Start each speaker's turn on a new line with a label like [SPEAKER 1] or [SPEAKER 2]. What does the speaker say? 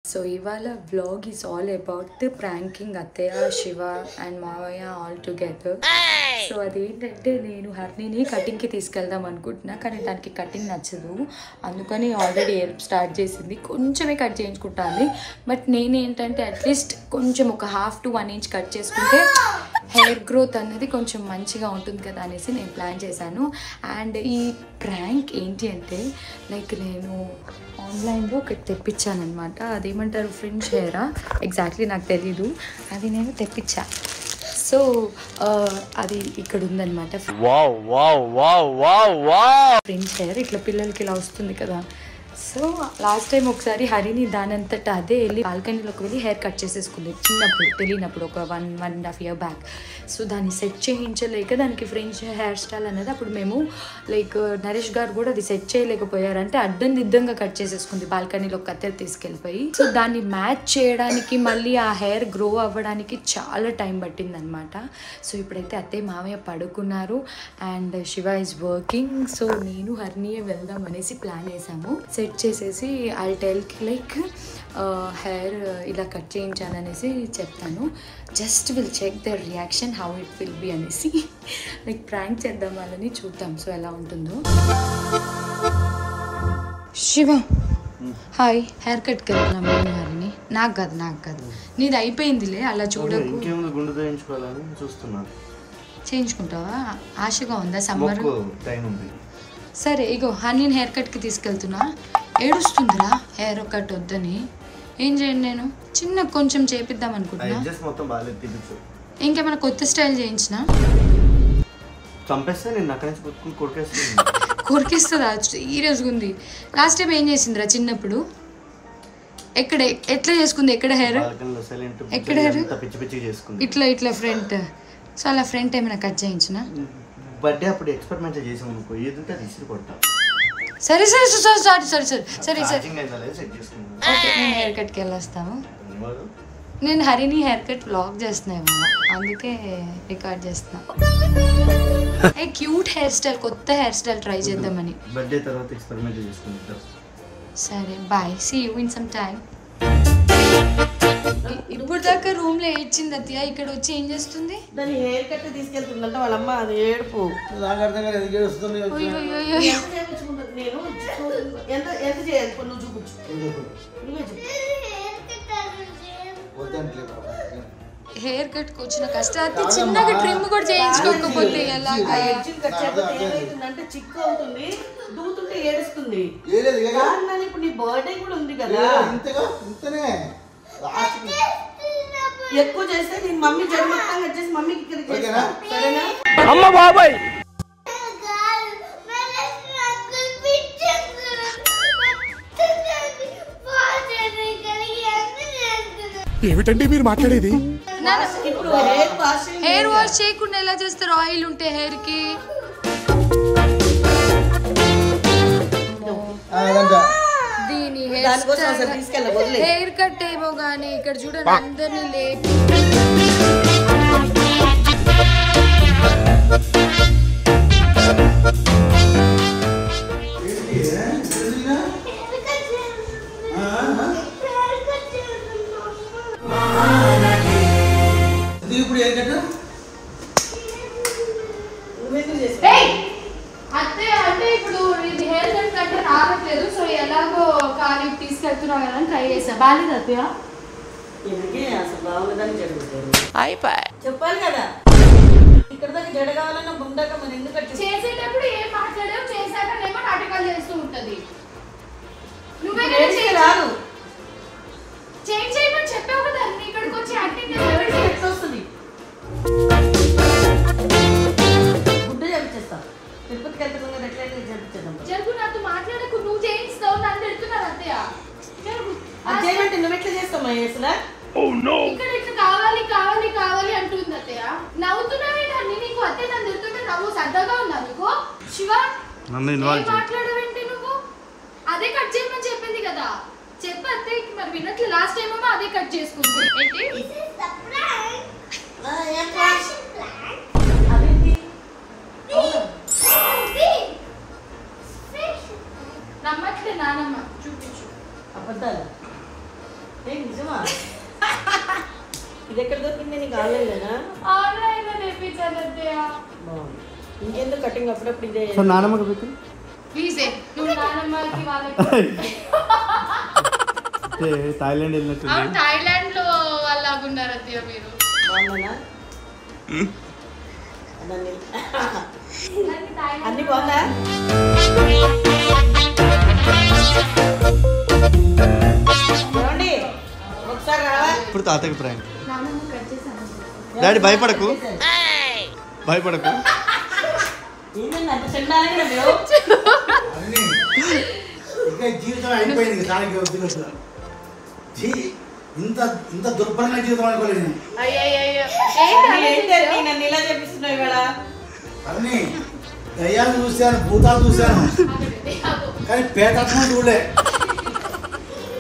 [SPEAKER 1] So ఇవాళ vlog is all about the pranking అత్తయ్య Shiva and మావయ్య ఆల్ టుగెదర్ సో అదేంటంటే నేను హర్నీని కటింగ్కి తీసుకెళ్దాం అనుకుంటున్నా కానీ దానికి కటింగ్ నచ్చదు అందుకని ఆల్రెడీ హెల్ప్ స్టార్ట్ చేసింది కొంచెమే కట్ చేయించుకుంటాను బట్ నేనేంటంటే అట్లీస్ట్ కొంచెం ఒక half to one inch cut చేసుకుంటే హెయిర్ గ్రోత్ అనేది కొంచెం మంచిగా ఉంటుంది కదా అనేసి నేను ప్లాన్ చేశాను అండ్ ఈ ప్రాంక్ ఏంటి అంటే లైక్ నేను ఆన్లైన్లో ఒకటి తెప్పించాను అనమాట అదేమంటారు ఫ్రింజ్ హెయిరా ఎగ్జాక్ట్లీ నాకు తెలీదు అది నేను తెప్పించా సో అది ఇక్కడ ఉందన్నమాట
[SPEAKER 2] Wow, wow, wow, wow, wow!
[SPEAKER 1] Friends hair ఇట్లా పిల్లలకి ఇలా వస్తుంది కదా సో లాస్ట్ టైం ఒకసారి హరిని దానంతట అదే వెళ్ళి బాల్కనీలోకి వెళ్ళి హెయిర్ కట్ చేసేసుకుంది చిన్నప్పుడు తెలియనప్పుడు ఒక one one and half year back so దాన్ని సెట్ చేయించలేక దానికి ఫ్రెంచ్ హెయిర్ స్టైల్ అనేది అప్పుడు మేము లైక్ నరేష్ గారు కూడా అది సెట్ చేయలేకపోయారు అంటే అడ్డం దిద్దంగా కట్ చేసేసుకుంది బాల్కనీలో కత్తెర తీసుకెళ్ళిపోయి సో దాన్ని మ్యాచ్ చేయడానికి మళ్ళీ ఆ హెయిర్ గ్రో అవ్వడానికి చాలా టైం పట్టింది అనమాట సో ఇప్పుడైతే అత్తయ్య మామయ్య పడుకున్నారు and Shiva is working so నేను హర్నియే వెళ్దాం అనేసి ప్లాన్ వేసాము సెట్ చేసేసి ఐ టెల్కి లైక్ హెయిర్ ఇలా కట్ చేయించాననేసి చెప్తాను just will check the reaction how it will be అనేసి లైక్ ప్రాంక్ చేద్దాం వాళ్ళని చూద్దాం సో ఎలా ఉంటుందో శివ హాయ్ హెయిర్ కట్కి వెళ్తున్నాం నేను హరిని నాకు కాదు నాకు కాదు నీది అయిపోయిందిలే అలా చూడకు
[SPEAKER 3] ఇంకేముంది గుండు చేయించుకోవాలని చూస్తున్నా
[SPEAKER 1] చేయించుకుంటావా ఆశగా ఉందా సమ్మర్
[SPEAKER 3] మొక్కు టైం ఉంది
[SPEAKER 1] సరే ఇగో హనీని హెయిర్ కట్కి తీసుకెళ్తున్నా ఏడుస్తుందిరా హెయిర్ కట్ వద్దని ఏం చేయండి నేను చిన్న కొంచెం చేపిద్దాం అనుకుంటున్నా
[SPEAKER 3] అడ్జస్ట్ మొత్తం బాగాలేదు తీపించు
[SPEAKER 1] ఇంకేమైనా కొత్త స్టైల్ చేయించిన
[SPEAKER 3] చంపేస్తే నేను అక్కడి నుంచి కొట్టుకుని కొరికేస్తాను
[SPEAKER 1] కొరికిస్తుందా సీరియస్గా ఉంది లాస్ట్ టైం ఏం చేసిందిరా చిన్నప్పుడు ఎక్కడ ఎట్లా చేసుకుంది ఎక్కడ హెయిర్
[SPEAKER 3] బాల్కనీలో సైలెంట్
[SPEAKER 1] ఎక్కడ hair?
[SPEAKER 3] పిచ్చి పిచ్చి చేసుకుంది
[SPEAKER 1] ఇట్లా ఇట్లా ఫ్రంట్ సో అలా ఫ్రంట్ ఏమైనా కట్ చేయించిన
[SPEAKER 3] బర్త్డే అప్పుడు ఎక్స్పెరిమెంట్ చేసాం అనుకో ఏది ఉంటే అది ఇసురు కొట్టా
[SPEAKER 1] సరే సరే సరే సరే సరే సరే సరే సరే
[SPEAKER 3] ఛార్జింగ్ అయిందా లేదా చెక్ చేసుకున్నాను
[SPEAKER 1] ఓకే నేను హెయిర్ కట్కి వెళ్ళొస్తాము
[SPEAKER 3] ధన్యవాదాలు.
[SPEAKER 1] నేను హరిని హెయిర్ కట్ బ్లాగ్ చేస్తున్నా ఇవాళ అందుకే రికార్డ్ చేస్తున్నా ఏ క్యూట్ హెయిర్ స్టైల్ కొత్త హెయిర్ స్టైల్ ట్రై చేద్దామని
[SPEAKER 3] బర్త్డే తర్వాత ఎక్స్పెరిమెంట్ చేసుకుంటాం
[SPEAKER 1] సరే bye see you in some time ఇప్పుడు దాకా రూమ్ లో ఏడ్చింది అత్తయ్య ఇక్కడ వచ్చి ఏం చేస్తుంది
[SPEAKER 4] దాని హెయిర్ కట్ తీసుకెళ్తుందంట వాళ్ళమ్మ అది ఏడుపు
[SPEAKER 5] నాకు అర్థం కాలేదు ఎందుకు ఏడుస్తుంది
[SPEAKER 1] అయ్యో, అయ్యో, అయ్యో.
[SPEAKER 4] ఎంత చేయించుకుంటుంది నేను చూ- ఎంత ఎంత చేయాలి ఇప్పుడు నువ్వు చూపించు నువ్వే చెప్పు
[SPEAKER 5] వద్దంటే
[SPEAKER 1] హెయిర్ కట్ కి వచ్చిన కష్టాన్ని చిన్నగా ట్రిమ్ కూడా చేయించుకోకపోతే ఎలాగా
[SPEAKER 4] ఎడ్జిన్ కట్ చేయకపోతే ఏమవుతుందంటే చిక్కు అవుతుంది దూతుంటే ఏడుస్తుంది
[SPEAKER 5] ఏ లేదు ఇక
[SPEAKER 4] కారణాలు ఇప్పుడు నీ బర్త్డే కూడా ఉంది కదా
[SPEAKER 5] ఇంతగా ఇంతనే లాస్ట్
[SPEAKER 4] ఎక్కువ చేస్తే నీ మమ్మీ జడ మొత్తం వచ్చేసి మమ్మీకి ఇక్కడికి
[SPEAKER 5] ఓకేనా?
[SPEAKER 4] చేస్తా. సరేనా
[SPEAKER 2] అమ్మ బాబాయ్
[SPEAKER 6] ఏమిటండి మీరు మాట్లాడేది
[SPEAKER 4] ఇప్పుడు హెయిర్ వాష్
[SPEAKER 1] హెయిర్ వాష్ చేయకుండా ఎలా చేస్తారు ఆయిల్ ఉంటే హెయిర్ కి
[SPEAKER 5] అదంట
[SPEAKER 1] దీని
[SPEAKER 4] దానికోసం అసలు
[SPEAKER 1] హెయిర్
[SPEAKER 4] తీసుకెళ్ళ వదిలే
[SPEAKER 1] హెయిర్ కట్ ఏమో గానీ ఇక్కడ చూడండి అందరినీ లేపి
[SPEAKER 5] ఇది ఇప్పుడు ఏం కట్టు
[SPEAKER 4] నువ్వెందుకు చేస్తావు
[SPEAKER 1] ఏయ్! అత్తయ్య అంటే ఇప్పుడు ఇది హెయిర్ కట్ కంటే రావట్లేదు సో ఎలాగో కానీ తీసుకెళ్తున్నా కదా అని ట్రై చేసా బాగాలేదు అత్తయ్య
[SPEAKER 4] ఎందుకే అసలు బాగుందని జరుగుతుంది చెప్పాలి కదా ఇక్కడ దాకా జడ కావాలన్నా ముందాక మరి ఎందుకు కట్ చేస్తావు?
[SPEAKER 1] చేసేటప్పుడు ఏం మాట్లాడావు చేశాకనేమో నాటకాలు చేస్తూ ఉంటది నువ్వే
[SPEAKER 4] ఇప్పుడు
[SPEAKER 1] కదా
[SPEAKER 4] ఏడిస్తే
[SPEAKER 1] చేయి-
[SPEAKER 4] రాదు
[SPEAKER 1] చేంజ్ చేయమని చెప్పావు కదా నీ ఇక్కడికి వచ్చి యాక్టింగ్
[SPEAKER 4] ఏడిస్తే ఎట్లా వస్తుంది గుడ్డ చేపించేస్తా తిరుపతికి వెళ్తున్నాం కదా ఎట్లయితే చేపించేద్దాం
[SPEAKER 1] జరుగు నాతో మాట్లాడకు నువ్వు చేయిస్తావు నన్ను తిడుతున్నారు అత్తయ్య జరుగు
[SPEAKER 4] అది చేయమంటే నువ్వు ఎట్లా చేస్తావు మహేష్లా
[SPEAKER 1] ఇక్కడ ఇట్లా కావాలి కావాలి కావాలి అంటుంది అత్తయ్య నవ్వుతున్నావే నన్ను నీకు అత్తయ్య నన్ను తిడుతుంటే నవ్వు సరదాగా ఉందా నీకు శివ
[SPEAKER 3] నన్ను
[SPEAKER 1] ఏం
[SPEAKER 3] ఇన్వాల్వ్ చేయి
[SPEAKER 1] మాట్లాడవేంటి నువ్వు అదే కట్ చేయమని చెప్పింది కదా చెప్పు అత్తయ్యకి మరి వినట్లు లాస్ట్ టైం ఏమో అదే కట్ చేసుకుంది ఏంటి
[SPEAKER 4] అదేంటి
[SPEAKER 1] నమ్మట్లే నానమ్మ చూపించు
[SPEAKER 4] అబద్ధాలు ఏ నిజమా ఇది ఎక్కడ దొరికింది నీకు ఆన్లైన్లోనా
[SPEAKER 1] ఆన్లైన్ లో తెప్పించాను అత్తయ్య
[SPEAKER 4] బాగుంది ఇంకెందుకు కటింగ్ అప్పుడప్పుడు ఇదే
[SPEAKER 3] సో నానమ్మకి పెట్టి
[SPEAKER 1] ప్లీజ్ నువ్వు నానమ్మకి వాళ్ళకి
[SPEAKER 3] థాయిలాండ్ వెళ్ళినట్టుంది
[SPEAKER 1] అవును థాయిలాండ్ లో వాళ్ళగున్నారు అత్తయ్య మీరు
[SPEAKER 4] బాగుందనా దాన్ని అన్ని బాగుందా ఏమండి ఒకసారి రావా
[SPEAKER 3] ఇప్పుడు తాతకి ప్రాంక్
[SPEAKER 1] నానమ్మ కట్ చేశాను
[SPEAKER 3] డాడీ భయపడకు భయపడకు
[SPEAKER 4] ఏంటండి అంత చెడ్డాలని మేము
[SPEAKER 5] అన్నీ. ఇంకా జీవితం అయిపోయింది ఇక దానికి వద్దు అసలు. జీ ఇంత ఇంత దుర్భరమైన జీవితం అనుకోలేదు నేను.
[SPEAKER 1] అయ్యయ్యో
[SPEAKER 4] అసలు ఏంటండి నన్ను ఇలా చెప్పిస్తున్నావు ఇవాళ
[SPEAKER 5] అన్నీ దయ్యాలు చూశాను భూతాలు చూశాను కానీ పేతాత్మ చూడలే